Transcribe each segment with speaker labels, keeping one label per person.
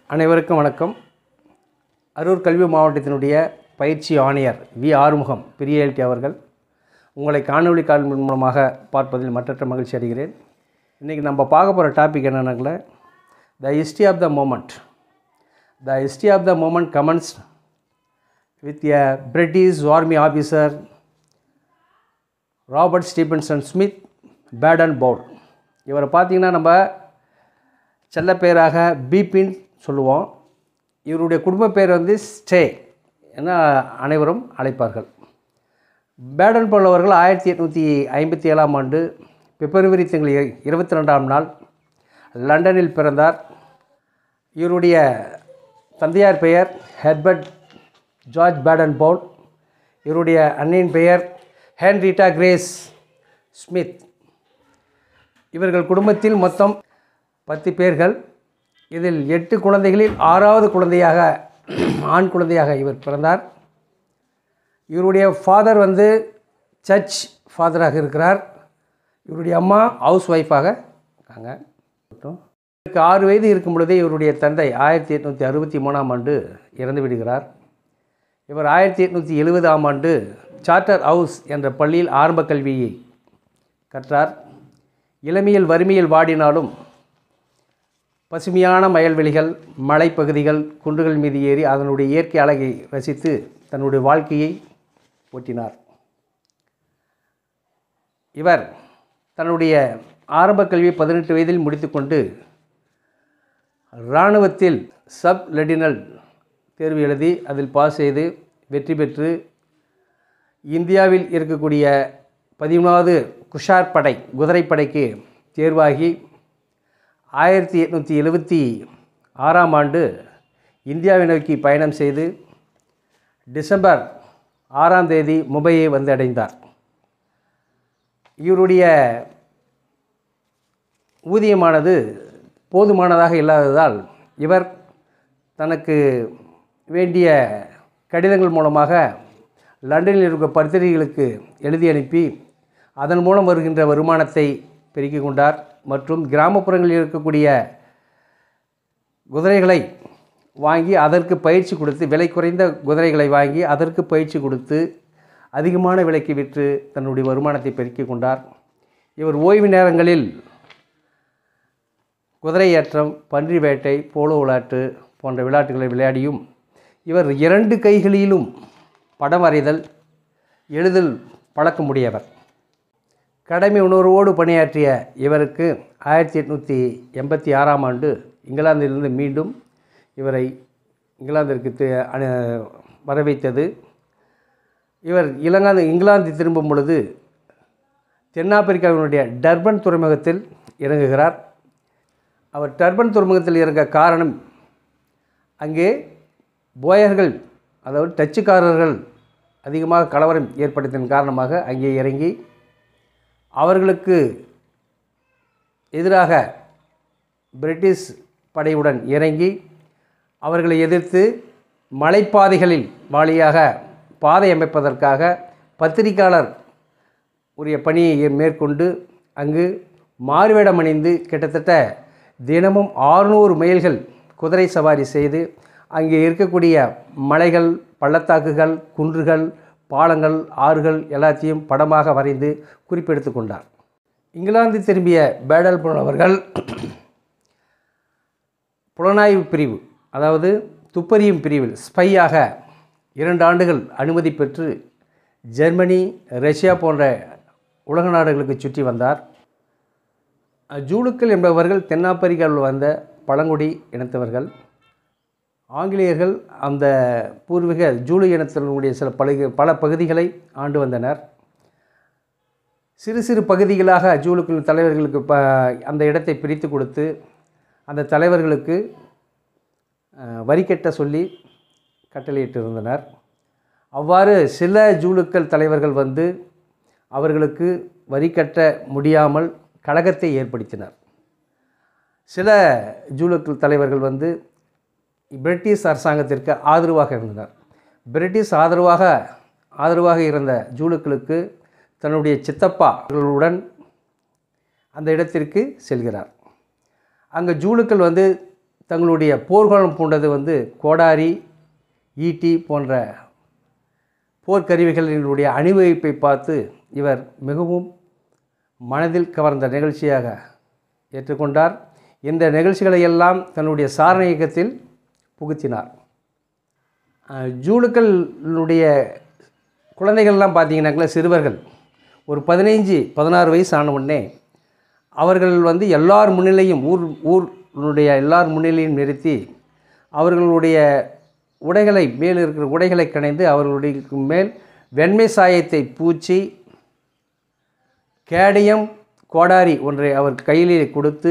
Speaker 1: அனைவருக்கும் வணக்கம் அரூர் கல்வி மாவட்டத்தினுடைய பயிற்சி ஆணையர் வி ஆறுமுகம் பிரியல்டி அவர்கள் உங்களை காணொளி காண்பு மூலமாக பார்ப்பதில் மற்றற்ற மகிழ்ச்சி அடைகிறேன் இன்றைக்கி நம்ம பார்க்க போகிற டாபிக் என்னென்னாங்கள the history of the movement the history of the movement commences with a British army officer Robert Stephenson Smith Baden Powell இவரை பார்த்தீங்கன்னா நம்ம செல்ல பேராக பிபின் சொல்லுவோம் இவருடைய குடும்ப பேர் வந்து ஸ்டே என அனைவரும் அழைப்பார்கள் பேடன் பவுல் அவர்கள் ஆயிரத்தி எட்நூற்றி ஐம்பத்தி ஏழாம் ஆண்டு பிப்ரவரி திங்கள் இரு- இருபத்தி ரெண்டாம் நாள் லண்டனில் பிறந்தார் இவருடைய தந்தையார் பெயர் ஹெர்பர்ட் ஜார்ஜ் பேடன் பவுல் இவருடைய அன்னையின் பெயர் ஹென்ரிட்டா கிரேஸ் ஸ்மித் இவர்கள் குடும்பத்தில் மொத்தம் பத்து பேர்கள் இதில் எட்டு குழந்தைகளில் ஆறாவது குழந்தையாக ஆண் குழந்தையாக இவர் பிறந்தார் இவருடைய ஃபாதர் வந்து சர்ச் ஃபாதராக இருக்கிறார் இவருடைய அம்மா ஹவுஸ் ஒய்ஃபாக இருக்காங்க இவருக்கு ஆறு வயது இருக்கும் பொழுதே இவருடைய தந்தை ஆயிரத்தி எட்நூற்றி அறுபத்தி மூணாம் ஆண்டு இறந்து விடுகிறார் இவர் ஆயிரத்தி எட்நூற்றி எழுபதாம் ஆண்டு சார்ட்டர் ஹவுஸ் என்ற பள்ளியில் ஆரம்ப கல்வியை கற்றார் இளமையில் வறுமையில் வாடினாலும் பசுமையான வயல்வெளிகள் மலைப்பகுதிகள் குன்றுகள் மீது ஏறி அதனுடைய இயற்கை அழகை ரசித்து தன்னுடைய வாழ்க்கையை ஓட்டினார் இவர் தன்னுடைய ஆரம்ப கல்வியை பதினெட்டு வயதில் முடித்துக்கொண்டு இராணுவத்தில் சப் லெடினல் தேர்வு எழுதி அதில் பாஸ் செய்து வெற்றி பெற்று இந்தியாவில் இருக்கக்கூடிய பதிமூணாவது குஷார் படை குதிரைப்படைக்கு தேர்வாகி ஆயிரத்தி எட்நூற்றி எழுபத்தி ஆறாம் ஆண்டு இந்தியாவை நோக்கி பயணம் செய்து டிசம்பர் ஆறாம் தேதி மும்பையை வந்து அடைந்தார் இவருடைய ஊதியமானது போதுமானதாக இல்லாததால் இவர் தனக்கு வேண்டிய கடிதங்கள் மூலமாக லண்டனில் இருக்க பத்திரிகைகளுக்கு எழுதி அனுப்பி அதன் மூலம் வருகின்ற வருமானத்தை பெருக்கிக் கொண்டார் மற்றும் கிராமப்புறங்களில் இருக்கக்கூடிய குதிரைகளை வாங்கி அதற்கு பயிற்சி கொடுத்து விலை குறைந்த குதிரைகளை வாங்கி அதற்கு பயிற்சி கொடுத்து அதிகமான விலைக்கு விற்று தன்னுடைய வருமானத்தை பெருக்கிக் கொண்டார் இவர் ஓய்வு நேரங்களில் குதிரை ஏற்றம் பன்றி வேட்டை போலோ விளையாட்டு போன்ற விளையாட்டுகளை விளையாடியும் இவர் இரண்டு கைகளிலும் படம் வரைதல் எழுதல் பழக்கமுடையவர் கடமை உணர்வோடு பணியாற்றிய இவருக்கு ஆயிரத்தி எட்நூற்றி எண்பத்தி ஆறாம் ஆண்டு இங்கிலாந்திலிருந்து மீண்டும் இவரை இங்கிலாந்திற்கு தி- அனு வர வைத்தது இவர் இலங்காந்து இங்கிலாந்து திரும்பும் பொழுது தென்னாப்பிரிக்காவினுடைய டர்பன் துறைமுகத்தில் இறங்குகிறார் அவர் டர்பன் துறைமுகத்தில் இறங்க காரணம் அங்கே போயர்கள் அதாவது டச்சுக்காரர்கள் அதிகமாக கலவரம் ஏற்படுத்தின் காரணமாக அங்கே இறங்கி அவர்களுக்கு எதிராக பிரிட்டிஷ் படையுடன் இறங்கி அவர்களை எதிர்த்து மலைப்பாதைகளில் வழியாக பாதை அமைப்பதற்காக பத்திரிக்கையாளர் உரிய பணியை மேற்கொண்டு அங்கு மாறுவேடம் அணிந்து கிட்டத்தட்ட தினமும் ஆறுநூறு மைல்கள் குதிரை சவாரி செய்து அங்கே இருக்கக்கூடிய மலைகள் பள்ளத்தாக்குகள் குன்றுகள் பாலங்கள் ஆறுகள் எல்லாத்தையும் படமாக வரைந்து குறிப்பெடுத்து கொண்டார் இங்கிலாந்து திரும்பிய பேடல் அவர்கள் புலனாய்வு பிரிவு அதாவது துப்பறியும் பிரிவில் ஸ்பையாக இரண்டு ஆண்டுகள் அனுமதி பெற்று ஜெர்மனி ரஷ்யா போன்ற உலக நாடுகளுக்கு சுற்றி வந்தார் ஜூலுக்கள் என்பவர்கள் தென்னாப்பிரிக்காவில் வந்த பழங்குடி இனத்தவர்கள் ஆங்கிலேயர்கள் அந்த பூர்வீக ஜூலு இனத்தினுடைய சில பல பல பகுதிகளை ஆண்டு வந்தனர் சிறு சிறு பகுதிகளாக ஜூலுக்கள் தலைவர்களுக்கு ப அந்த இடத்தை பிரித்து கொடுத்து அந்த தலைவர்களுக்கு அஹ், வரி கட்ட சொல்லி கட்டளையிட்டு இருந்தனர் அவ்வாறு சில ஜூலுக்கள் தலைவர்கள் வந்து அவர்களுக்கு வரி கட்ட முடியாமல் கழகத்தை ஏற்படுத்தினர் சில ஜூலுக்கள் தலைவர்கள் வந்து பிரிட்டிஷ் அரசாங்கத்திற்கு ஆதரவாக இருந்தனர் பிரிட்டிஷ் ஆதரவாக ஆதரவாக இருந்த ஜூலுக்களுக்கு தன்னுடைய சித்தப்பாக்களுடன் அந்த இடத்திற்கு செல்கிறார் அங்கே ஜூலுக்கள் வந்து தங்களுடைய போர்க்களம் பூண்டது வந்து கோடாரி ஈட்டி போன்ற போர்க்கருவிகளினுடைய அணிவகுப்பை பார்த்து இவர் மிகவும் மனதில் கவர்ந்த நிகழ்ச்சியாக ஏற்றுக்கொண்டார் இந்த நிகழ்ச்சிகளை எல்லாம் தன்னுடைய சாரண இயக்கத்தில் புகுத்தினார் அஹ், ஜூலுக்களுடைய குழந்தைகள்லாம் பார்த்தீங்கன்னாக்கா சிறுவர்கள் ஒரு பதினைஞ்சு பதினாறு வயசு ஆன உடனே அவர்கள் வந்து எல்லார் முன்னிலையும் ஊர் ஊருடைய எல்லார் முன்னிலையும் நிறுத்தி அவர்களுடைய உடைகளை மேல் இருக்கிற உடைகளை கணைந்து அவர்களுடைய மேல் வெண்மை சாயத்தை பூச்சி கேடயம் கோடாரி ஒன்றை அவர் கையிலே கொடுத்து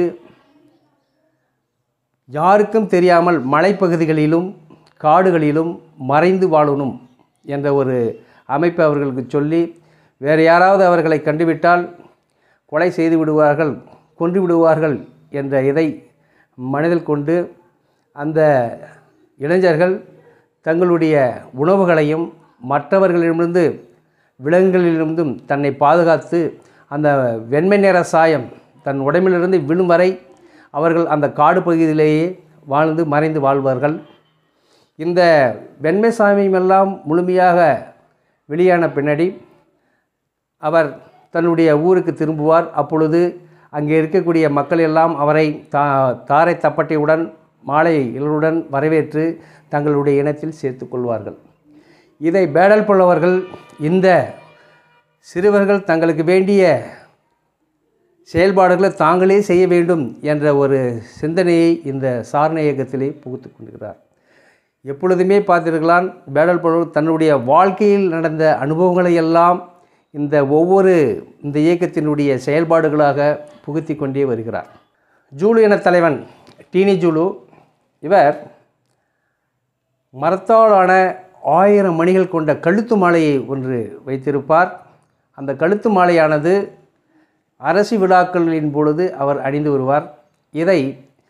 Speaker 1: யாருக்கும் தெரியாமல் மலைப்பகுதிகளிலும் காடுகளிலும் மறைந்து வாழணும் என்ற ஒரு அமைப்பை அவர்களுக்கு சொல்லி வேறு யாராவது அவர்களை கண்டுவிட்டால் கொலை செய்து விடுவார்கள் கொன்று விடுவார்கள் என்ற இதை மனதில் கொண்டு அந்த இளைஞர்கள் தங்களுடைய உணவுகளையும் மற்றவர்களிடமிருந்து விலங்குகளிலிருந்தும் தன்னை பாதுகாத்து அந்த வெண்மை நிற சாயம் தன் உடம்பிலிருந்து விழும் வரை அவர்கள் அந்த காடு பகுதியிலேயே வாழ்ந்து மறைந்து வாழ்வார்கள் இந்த வெண்மை சாமியமெல்லாம் முழுமையாக வெளியான பின்னாடி அவர் தன்னுடைய ஊருக்கு திரும்புவார் அப்பொழுது அங்கே இருக்கக்கூடிய மக்கள் எல்லாம் அவரை தா தாரை தப்பட்டையுடன் மாலை இலருடன் வரவேற்று தங்களுடைய இனத்தில் சேர்த்துக் கொள்வார்கள் இதை பேடல் புலவர்கள் இந்த சிறுவர்கள் தங்களுக்கு வேண்டிய செயல்பாடுகளை தாங்களே செய்ய வேண்டும் என்ற ஒரு சிந்தனையை இந்த சாரண இயக்கத்திலே புகுத்து கொண்டிருக்கிறார் எப்பொழுதுமே பார்த்திருக்கலாம் பேடல் புலவர் தன்னுடைய வாழ்க்கையில் நடந்த அனுபவங்களை எல்லாம் இந்த ஒவ்வொரு இந்த இயக்கத்தினுடைய செயல்பாடுகளாக புகுத்தி கொண்டே வருகிறார் ஜூலு என தலைவன் டீனி ஜூலு இவர் மரத்தாலான ஆயிரம் மணிகள் கொண்ட கழுத்து மாலையை ஒன்று வைத்திருப்பார் அந்த கழுத்து மாலையானது அரசு விழாக்களின் பொழுது அவர் அணிந்து வருவார் இதை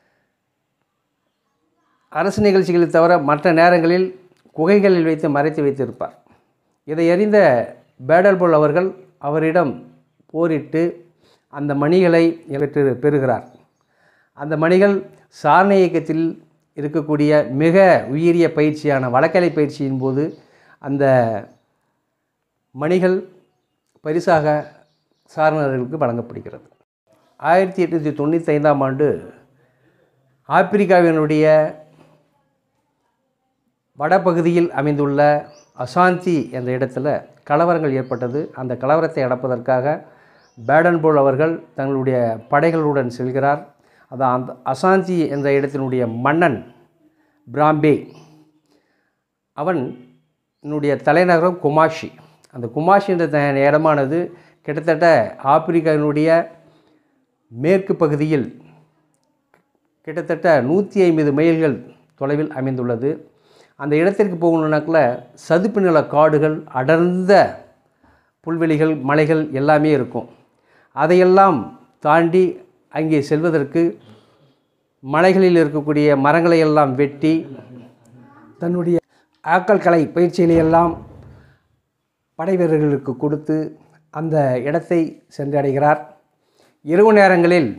Speaker 1: அரசு நிகழ்ச்சிகளை தவிர மற்ற நேரங்களில் குகைகளில் வைத்து மறைத்து வைத்திருப்பார் இதை அறிந்த பேடல்போல் அவர்கள் அவரிடம் போரிட்டு அந்த மணிகளை பெற்று பெறுகிறார் அந்த மணிகள் சாரண இயக்கத்தில் இருக்கக்கூடிய மிக உயரிய பயிற்சியான வழக்கலை பயிற்சியின் போது அந்த மணிகள் பரிசாக சாரணர்களுக்கு வழங்கப்படுகிறது ஆயிரத்தி எட்நூற்றி தொண்ணூற்றி ஐந்தாம் ஆண்டு ஆப்பிரிக்காவினுடைய வடபகுதியில் அமைந்துள்ள அசாந்தி என்ற இடத்துல கலவரங்கள் ஏற்பட்டது அந்த கலவரத்தை அடப்பதற்காக பேடன்போல் அவர்கள் தங்களுடைய படைகளுடன் செல்கிறார் அது அந்த அசாந்தி என்ற இடத்தினுடைய மன்னன் பிராம்பே அவன் என்னுடைய தலைநகரம் குமாஷி அந்த குமாஷி என்ற த- இடமானது கிட்டத்தட்ட ஆப்பிரிக்காவினுடைய மேற்கு பகுதியில் கிட்டத்தட்ட நூற்றி ஐம்பது மைல்கள் தொலைவில் அமைந்துள்ளது அந்த இடத்திற்கு போகணுன்னாக்கில் சதுப்பு நில காடுகள் அடர்ந்த புல்வெளிகள் மலைகள் எல்லாமே இருக்கும் அதையெல்லாம் தாண்டி அங்கே செல்வதற்கு மலைகளில் இருக்கக்கூடிய மரங்களை எல்லாம் வெட்டி தன்னுடைய ஆக்கல் கலை பயிற்சிகளை எல்லாம் படை வீரர்களுக்கு கொடுத்து அந்த இடத்தை சென்றடைகிறார் இரவு நேரங்களில்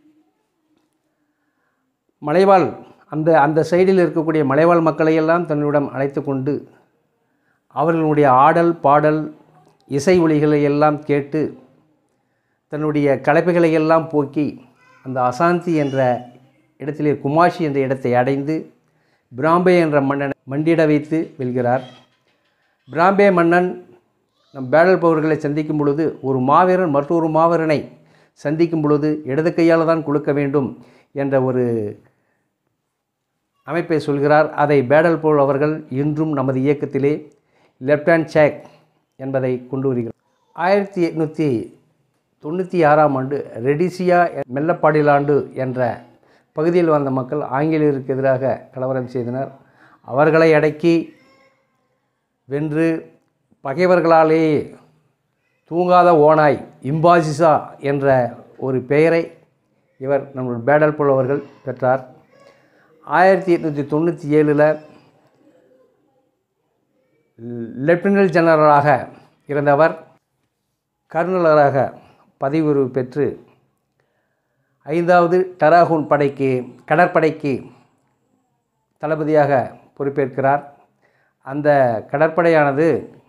Speaker 1: மலைவாழ் அந்த அந்த சைடில் இருக்கக்கூடிய மலைவாழ் மக்களை எல்லாம் தன்னிடம் அழைத்து கொண்டு அவர்களுடைய ஆடல் பாடல் இசை ஒலிகளை எல்லாம் கேட்டு தன்னுடைய களைப்புகளை எல்லாம் போக்கி அந்த அசாந்தி என்ற இடத்திலே குமாஷி என்ற இடத்தை அடைந்து பிராம்பே என்ற மன்னனை மண்டியிட வைத்து வெல்கிறார் பிராம்பே மன்னன் நம் பேடல் பவர்களை சந்திக்கும் பொழுது ஒரு மாவீரன் மற்றொரு மாவீரனை சந்திக்கும் பொழுது இடது கையால் தான் கொடுக்க வேண்டும் என்ற ஒரு அமைப்பை சொல்கிறார் அதை பேடல் போல் அவர்கள் இன்றும் நமது இயக்கத்திலே லெஃப்ட் ஹேண்ட் சேக் என்பதை கொண்டு வருகிறார் ஆயிரத்தி எட்நூற்றி தொண்ணூற்றி ஆறாம் ஆண்டு ரெடிசியா மெல்லப்பாடிலாண்டு என்ற பகுதியில் வாழ்ந்த மக்கள் ஆங்கிலேயருக்கு எதிராக கலவரம் செய்தனர் அவர்களை அடக்கி வென்று பகைவர்களாலே தூங்காத ஓனாய் இம்பாசிசா என்ற ஒரு பெயரை இவர் நம்ம பேடல் போல் அவர்கள் பெற்றார் ஆயிரத்தி எட்நூற்றி தொண்ணூற்றி ஏழில் லெப்டினன்ட் ஜெனரலாக இருந்தவர் கர்னலராக பதவி உயர்வு பெற்று ஐந்தாவது டராகூன் படைக்கு கடற்படைக்கு தளபதியாக பொறுப்பேற்கிறார் அந்த கடற்படையானது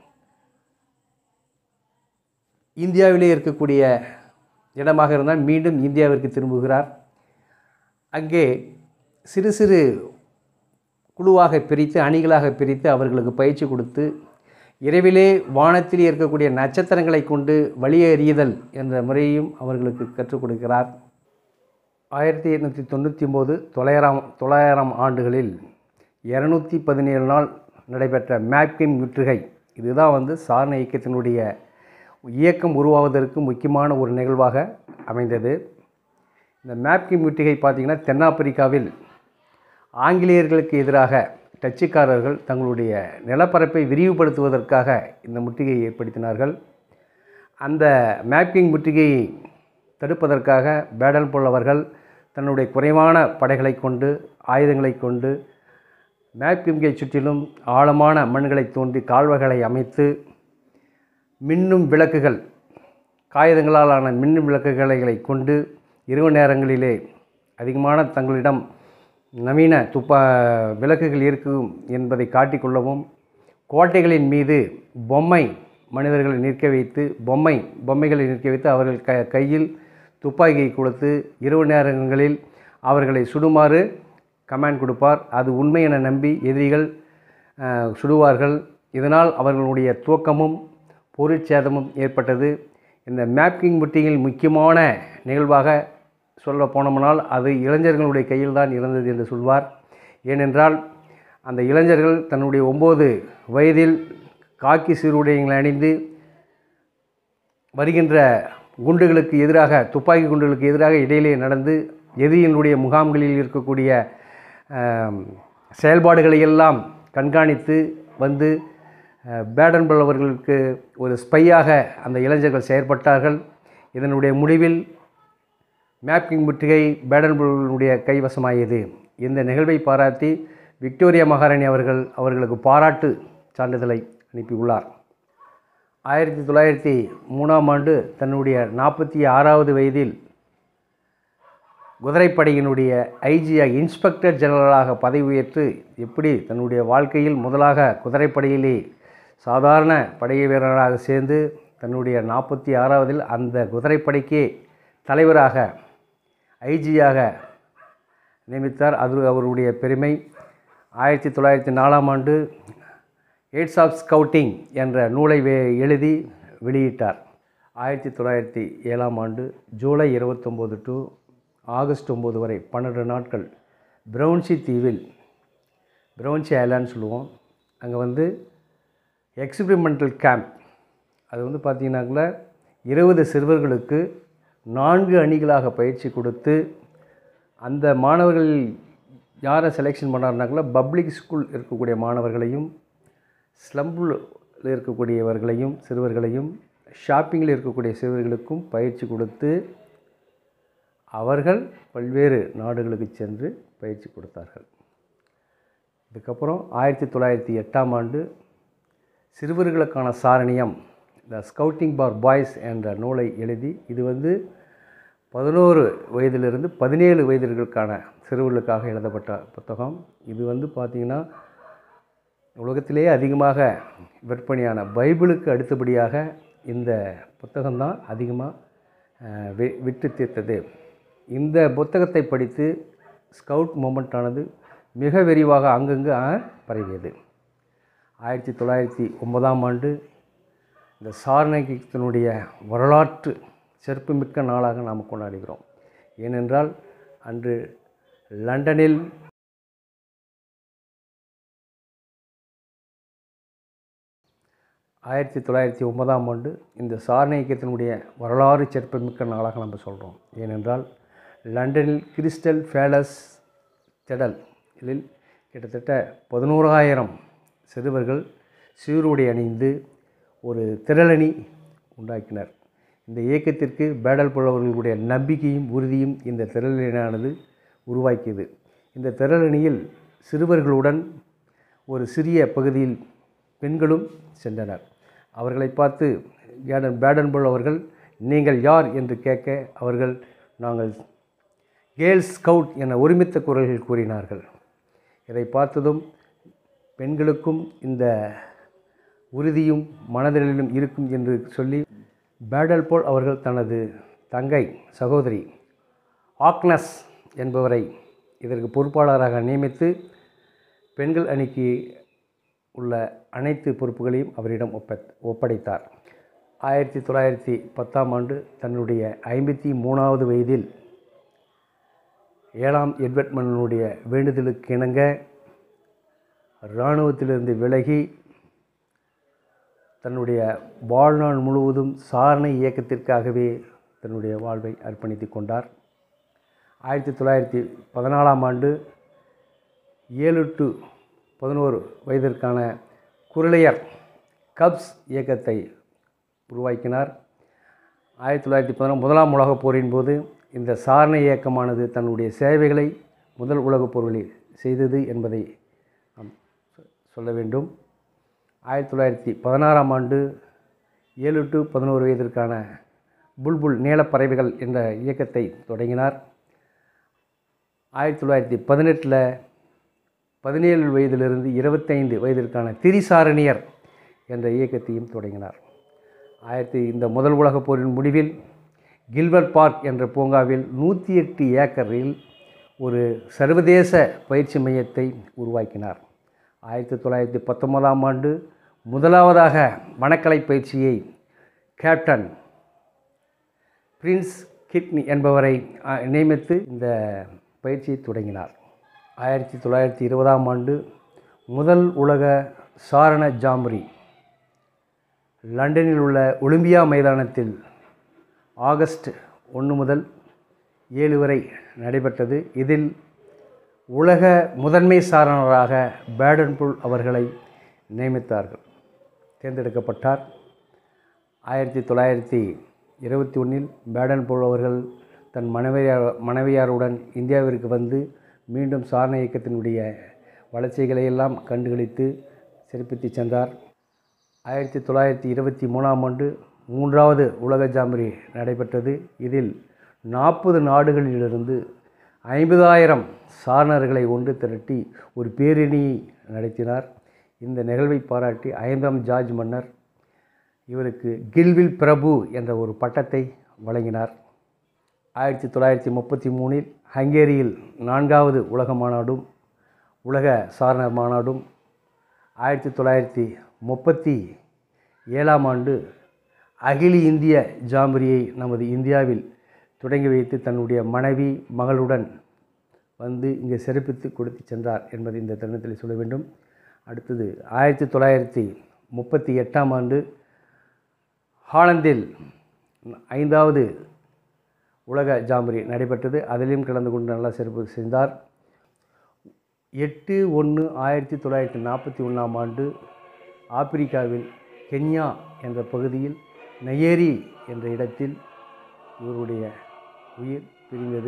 Speaker 1: இந்தியாவிலே இருக்கக்கூடிய இடமாக இருந்தால் மீண்டும் இந்தியாவிற்கு திரும்புகிறார் அங்கே சிறு சிறு குழுவாக பிரித்து அணிகளாக பிரித்து அவர்களுக்கு பயிற்சி கொடுத்து இரவிலே வானத்தில் இருக்கக்கூடிய நட்சத்திரங்களை கொண்டு வழியை எறியுதல் என்ற முறையையும் அவர்களுக்கு கற்றுக் கொடுக்கிறார் ஆயிரத்தி எண்ணூற்றி தொண்ணூற்றி ஒம்பது தொள்ளாயிரம் தொள்ளாயிரம் ஆண்டுகளில் இரநூத்தி பதினேழு நாள் நடைபெற்ற மேப்கின் முற்றுகை இதுதான் வந்து சாரண இயக்கத்தினுடைய இயக்கம் உருவாவதற்கு முக்கியமான ஒரு நிகழ்வாக அமைந்தது இந்த மேப்கின் முற்றுகை பார்த்திங்கன்னா தென்னாப்பிரிக்காவில் ஆங்கிலேயர்களுக்கு எதிராக டச்சுக்காரர்கள் தங்களுடைய நிலப்பரப்பை விரிவுபடுத்துவதற்காக இந்த முற்றுகையை ஏற்படுத்தினார்கள் அந்த மேப்பிங் முற்றுகையை தடுப்பதற்காக பேடன் போல் அவர்கள் தன்னுடைய குறைவான படைகளை கொண்டு ஆயுதங்களை கொண்டு மேப்பிங்கை சுற்றிலும் ஆழமான மண்களை தோண்டி கால்வாய்களை அமைத்து மின்னும் விளக்குகள் காகிதங்களால் ஆன மின்னும் விளக்குகளை கொண்டு இரவு நேரங்களிலே அதிகமான தங்களிடம் நவீன துப்பா விளக்குகள் இருக்கும் என்பதை காட்டிக்கொள்ளவும் கோட்டைகளின் மீது பொம்மை மனிதர்களை நிற்க வைத்து பொம்மை பொம்மைகளை நிற்க வைத்து அவர்கள் க கையில் துப்பாக்கியை கொடுத்து இரவு நேரங்களில் அவர்களை சுடுமாறு கமாண்ட் கொடுப்பார் அது உண்மை என நம்பி எதிரிகள் அஹ், சுடுவார்கள் இதனால் அவர்களுடைய துவக்கமும் பொருட்சேதமும் ஏற்பட்டது இந்த மேப்பிங் முட்டியில் முக்கியமான நிகழ்வாக சொல்ல போனோம்னால் அது இளைஞர்களுடைய கையில் தான் இருந்தது என்று சொல்வார் ஏனென்றால் அந்த இளைஞர்கள் தன்னுடைய ஒம்பது வயதில் காக்கி சீருடைகளை அணிந்து வருகின்ற குண்டுகளுக்கு எதிராக துப்பாக்கி குண்டுகளுக்கு எதிராக இடையிலே நடந்து எதிரியினுடைய முகாம்களில் இருக்கக்கூடிய ஆம், செயல்பாடுகளை எல்லாம் கண்காணித்து வந்து அஹ், பேடன்பல் அவர்களுக்கு ஒரு ஸ்பையாக அந்த இளைஞர்கள் செயற்பட்டார்கள் இதனுடைய முடிவில் மேப்பிங் முற்றுகை பேடன்புடைய கைவசமாகியது இந்த நிகழ்வை பாராட்டி விக்டோரியா மகாராணி அவர்கள் அவர்களுக்கு பாராட்டு சான்றிதழை அனுப்பியுள்ளார் ஆயிரத்தி தொள்ளாயிரத்தி மூணாம் ஆண்டு தன்னுடைய நாற்பத்தி ஆறாவது வயதில் குதிரைப்படையினுடைய ஐஜியாக இன்ஸ்பெக்டர் ஜெனரலாக பதவி உயர்த்து எப்படி தன்னுடைய வாழ்க்கையில் முதலாக குதிரைப்படையிலே சாதாரண படை வீரராக சேர்ந்து தன்னுடைய நாற்பத்தி ஆறாவதில் அந்த குதிரைப்படைக்கே தலைவராக ஐஜியாக நியமித்தார் அது அவருடைய பெருமை ஆயிரத்தி தொள்ளாயிரத்தி நாலாம் ஆண்டு எய்ட்ஸ் ஆஃப் ஸ்கவுட்டிங் என்ற நூலை வே- எழுதி வெளியிட்டார் ஆயிரத்தி தொள்ளாயிரத்தி ஏழாம் ஆண்டு ஜூலை இருபத்தொம்போது டு ஆகஸ்ட் ஒம்பது வரை பன்னெண்டு நாட்கள் பிரவுன்சி தீவில் பிரவுன்சி ஐலான்னு சொல்லுவோம் அங்கே வந்து எக்ஸ்பிரிமெண்டல் கேம்ப் அது வந்து பார்த்தீங்கன்னாக்குல இருபது சிறுவர்களுக்கு நான்கு அணிகளாக பயிற்சி கொடுத்து அந்த மாணவர்கள் யாரை செலெக்ஷன் பண்ணாருனாக்குல பப்ளிக் ஸ்கூல் இருக்கக்கூடிய மாணவர்களையும் ஸ்லம்பில் இருக்கக்கூடியவர்களையும் சிறுவர்களையும் ஷாப்பிங்கில் இருக்கக்கூடிய சிறுவர்களுக்கும் பயிற்சி கொடுத்து அவர்கள் பல்வேறு நாடுகளுக்கு சென்று பயிற்சி கொடுத்தார்கள் இதுக்கப்புறம் ஆயிரத்தி தொள்ளாயிரத்தி எட்டாம் ஆண்டு சிறுவர்களுக்கான சாரணியம் த ஸ்கவுட்டிங் பார் பாய்ஸ் என்ற நூலை எழுதி இது வந்து பதினோரு வயதிலிருந்து பதினேழு வயதிற்கான சிறுவர்களுக்காக எழுதப்பட்ட புத்தகம் இது வந்து பார்த்திங்கன்னா உலகத்திலேயே அதிகமாக விற்பனையான பைபிளுக்கு அடுத்தபடியாக இந்த புத்தகம்தான் அதிகமாக வி- விற்று தீர்த்தது இந்த புத்தகத்தை படித்து ஸ்கவுட் மூமெண்ட்டானது மிக விரிவாக அங்கங்கு அஹ், பரவியது ஆயிரத்தி தொள்ளாயிரத்தி ஒன்பதாம் ஆண்டு இந்த சாரணக்கியத்தினுடைய வரலாற்று சிறப்புமிக்க நாளாக நாம் கொண்டாடுகிறோம் ஏனென்றால் அன்று லண்டனில் ஆயிரத்தி தொள்ளாயிரத்தி ஒன்பதாம் ஆண்டு இந்த சாரண இயக்கத்தினுடைய வரலாறு சிறப்புமிக்க நாளாக நம்ம சொல்கிறோம் ஏனென்றால் லண்டனில் கிறிஸ்டல் பேலஸ் திடல் இதில் கிட்டத்தட்ட பதினோராயிரம் சிறுவர்கள் சீருடை அணிந்து ஒரு திரளணி உண்டாக்கினர் இந்த இயக்கத்திற்கு பேடல் புலவர்களுடைய நம்பிக்கையும் உறுதியும் இந்த திரளணியானது உருவாக்கியது இந்த திரளணியில் சிறுவர்களுடன் ஒரு சிறிய பகுதியில் பெண்களும் சென்றனர் அவர்களை பார்த்து பேடன் பேடன்புல் அவர்கள் நீங்கள் யார் என்று கேட்க அவர்கள் நாங்கள் கேர்ள்ஸ் ஸ்கவுட் என ஒருமித்த குரல்கள் கூறினார்கள் இதை பார்த்ததும் பெண்களுக்கும் இந்த உறுதியும் மனதிலும் இருக்கும் என்று சொல்லி பேடல் போல் அவர்கள் தனது தங்கை சகோதரி ஆக்னஸ் என்பவரை இதற்கு பொறுப்பாளராக நியமித்து பெண்கள் அணிக்கு உள்ள அனைத்து பொறுப்புகளையும் அவரிடம் ஒப்ப ஒப்படைத்தார் ஆயிரத்தி தொள்ளாயிரத்தி பத்தாம் ஆண்டு தன்னுடைய ஐம்பத்தி மூணாவது வயதில் ஏழாம் எட்வர்ட் மன்னனுடைய வேண்டுதலுக்கு இணங்க இராணுவத்திலிருந்து விலகி தன்னுடைய வாழ்நாள் முழுவதும் சாரணை இயக்கத்திற்காகவே தன்னுடைய வாழ்வை அர்ப்பணித்து கொண்டார் ஆயிரத்தி தொள்ளாயிரத்தி பதினாலாம் ஆண்டு ஏழு டு பதினோரு வயதிற்கான குருளையர் கப்ஸ் இயக்கத்தை உருவாக்கினார் ஆயிரத்தி தொள்ளாயிரத்தி பதினாறு முதலாம் உலகப் போரின் போது இந்த சாரணை இயக்கமானது தன்னுடைய சேவைகளை முதல் உலகப் போரில் செய்தது என்பதை நாம் சொ- சொல்ல வேண்டும் ஆயிரத்தி தொள்ளாயிரத்தி பதினாறாம் ஆண்டு ஏழு டு பதினோரு வயதிற்கான புல்புல் நீலப்பறவைகள் என்ற இயக்கத்தை தொடங்கினார் ஆயிரத்தி தொள்ளாயிரத்தி பதினெட்டில் பதினேழு வயதிலிருந்து இருபத்தைந்து வயதிற்கான திரிசாரணியர் என்ற இயக்கத்தையும் தொடங்கினார் ஆயிரத்தி இந்த முதல் உலகப் போரின் முடிவில் கில்பர்ட் பார்க் என்ற பூங்காவில் நூற்றி எட்டு ஏக்கரில் ஒரு சர்வதேச பயிற்சி மையத்தை உருவாக்கினார் ஆயிரத்தி தொள்ளாயிரத்தி பத்தொன்பதாம் ஆண்டு முதலாவதாக வனக்கலை பயிற்சியை கேப்டன் பிரின்ஸ் கிட்னி என்பவரை அ, நியமித்து இந்த பயிற்சியை தொடங்கினார் ஆயிரத்தி தொள்ளாயிரத்தி இருபதாம் ஆண்டு முதல் உலக சாரண ஜாம்பரி லண்டனில் உள்ள ஒலிம்பியா மைதானத்தில் ஆகஸ்ட் ஒன்று முதல் ஏழு வரை நடைபெற்றது இதில் உலக முதன்மை சாரணராக பேடன்புல் அவர்களை நியமித்தார்கள் தேர்ந்தெடுக்கப்பட்டார் ஆயிரத்தி தொள்ளாயிரத்தி இருபத்தி ஒன்றில் பேடன்புல் அவர்கள் தன் மனைவியார் மனைவியாருடன் இந்தியாவிற்கு வந்து மீண்டும் சாரண இயக்கத்தினுடைய வளர்ச்சிகளை எல்லாம் கண்டுகளித்து சிறப்பித்து சென்றார் ஆயிரத்தி தொள்ளாயிரத்தி இருபத்தி மூணாம் ஆண்டு மூன்றாவது உலக ஜாம்பரி நடைபெற்றது இதில் நாற்பது நாடுகளிலிருந்து ஐம்பதாயிரம் சாரணர்களை ஒன்று திரட்டி ஒரு பேரணியை நடத்தினார் இந்த நிகழ்வை பாராட்டி ஐந்தாம் ஜார்ஜ் மன்னர் இவருக்கு கில்வில் பிரபு என்ற ஒரு பட்டத்தை வழங்கினார் ஆயிரத்தி தொள்ளாயிரத்தி முப்பத்தி மூணில் ஹங்கேரியில் நான்காவது உலக மாநாடும் உலக சாரணர் மாநாடும் ஆயிரத்தி தொள்ளாயிரத்தி முப்பத்தி ஏழாம் ஆண்டு அகில இந்திய ஜாம்பரியை நமது இந்தியாவில் தொடங்கி வைத்து தன்னுடைய மனைவி மகளுடன் வந்து இங்கே சிறப்பித்து கொடுத்து சென்றார் என்பதை இந்த தருணத்தில் சொல்ல வேண்டும் அடுத்தது ஆயிரத்தி தொள்ளாயிரத்தி முப்பத்தி எட்டாம் ஆண்டு ஹாலந்தில் ஐந்தாவது உலக ஜாம்பரி நடைபெற்றது அதிலும் கலந்து கொண்டு நல்லா சிறப்பு செய்தார் எட்டு ஒன்று ஆயிரத்தி தொள்ளாயிரத்தி நாற்பத்தி ஒன்றாம் ஆண்டு ஆப்பிரிக்காவில் கென்யா என்ற பகுதியில் நயேரி என்ற இடத்தில் இவருடைய உயிர் பிரிந்தது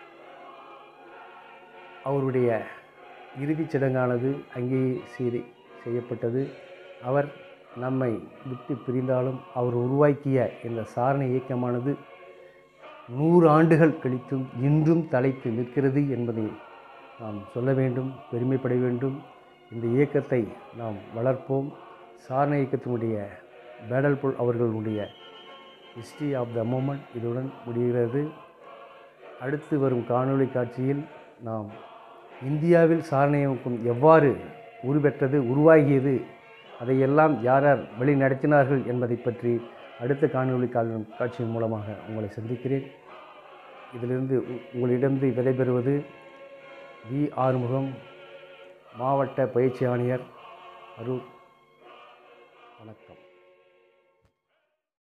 Speaker 1: அவருடைய இறுதிச் சடங்கானது அங்கேயே செய்து செய்யப்பட்டது அவர் நம்மை விட்டு பிரிந்தாலும் அவர் உருவாக்கிய இந்த சாரண இயக்கமானது நூறு ஆண்டுகள் கழித்தும் இன்றும் தலைத்து நிற்கிறது என்பதை நாம் சொல்ல வேண்டும் பெருமைப்பட வேண்டும் இந்த இயக்கத்தை நாம் வளர்ப்போம் சாரண இயக்கத்தினுடைய பேடல்புல் அவர்களுடைய ஹிஸ்ட்ரி ஆஃப் த மூமெண்ட் இதுடன் முடிகிறது அடுத்து வரும் காணொளி காட்சியில் நாம் இந்தியாவில் சாரண இயக்கம் எவ்வாறு உருவெற்றது உருவாகியது அதையெல்லாம் யார் யார் வழி நடத்தினார்கள் என்பதை பற்றி அடுத்த காணொளி கால் காட்சியின் மூலமாக உங்களை சந்திக்கிறேன் இதிலிருந்து உ- உங்களிடமிருந்து விடைபெறுவது வி ஆறுமுகம் மாவட்ட பயிற்சி ஆணையர் அரூர் வணக்கம்